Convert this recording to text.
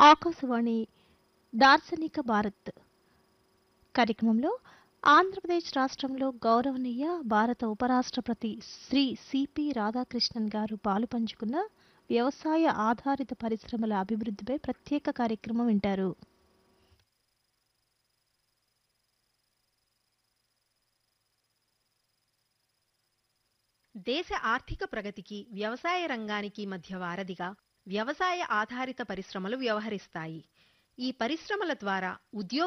ఆకాశవాణి దార్శనిక భారత్ కార్యక్రమంలో ఆంధ్రప్రదేశ్ రాష్ట్రంలో గౌరవనీయ భారత ఉపరాష్ట్రపతి శ్రీ సిపి రాధాకృష్ణన్ గారు పాలుపంచుకున్న వ్యవసాయ ఆధారిత పరిశ్రమల అభివృద్ధిపై ప్రత్యేక కార్యక్రమం వింటారు దేశ ఆర్థిక ప్రగతికి వ్యవసాయ రంగానికి మధ్య వారధిగా వ్యవసాయ ఆధారిత పరిశ్రమలు వ్యవహరిస్తాయి ఈ పరిశ్రమల ద్వారా ఉద్యోగ